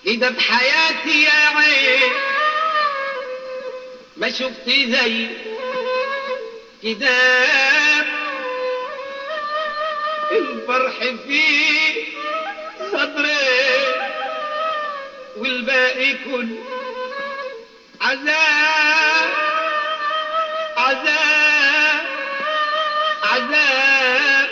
كده بحياتي يا عين ما شفت زي كده الفرح فيه صدري والباقي كله عذاب عذاب عذاب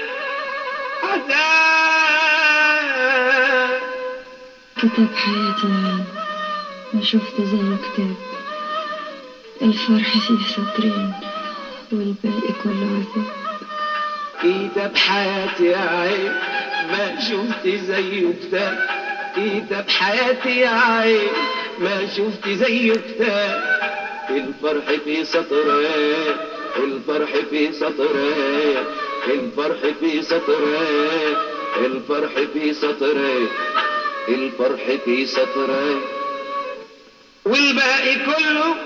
عذاب كتاب حياتي معي ما شفت زيه كتاب الفرح فيه سطرين والباقي كله عذاب كده بحياتي يا عين ما شفت زيه كتاب كده بحياتي يا عين ما شفت زيه كتاب الفرح في سطرين الفرح في سطرين الفرح في سطرين الفرح في سطرين الفرح في سطرين والباقي كله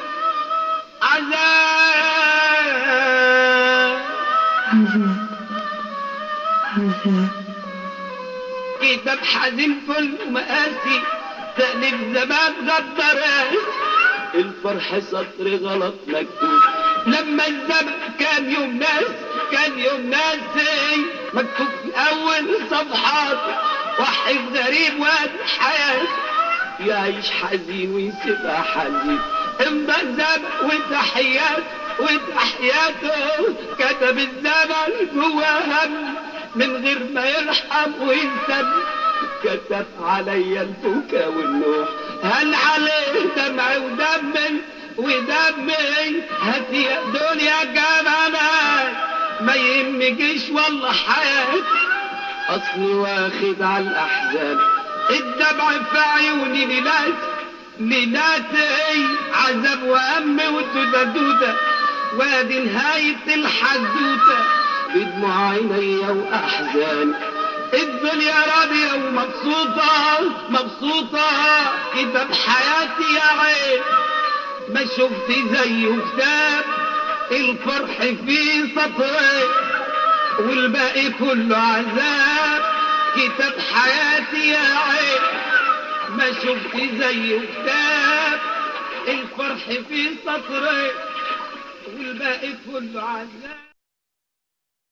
عذاب عذاب عذاب كتاب حزين كله مقاسي تأليف زمان غدرات الفرح سطر غلط مكتوب لما الزمن كان يوم ناس كان يوم ناسي مكتوب في أول صفحات واحد غريب واد حياة يعيش حزين ويسيبها حزين امضى الزمن وتحيات وتحياته كتب الزمن جوا هم من غير ما يرحم وينسى كتب علي البكا والنوح هل عليه دمع ودمي ودمي هاتي يا دنيا جمالك ما يهمكش والله حياتي اصلي واخد على الاحزان الدمع في عيوني ليلات ليلاتي عذاب وهم ودودة دودة وادي نهاية الحدوتة بدموع عيني واحزاني الدنيا راضية ومبسوطة مبسوطة كده بحياتي يا عين ما شفت زيه كتاب الفرح فيه سطرين والباقي كله عذاب كتاب حياتي يا عين ما شفت زيه كتاب الفرح فيه سطرين والباقي كله عذاب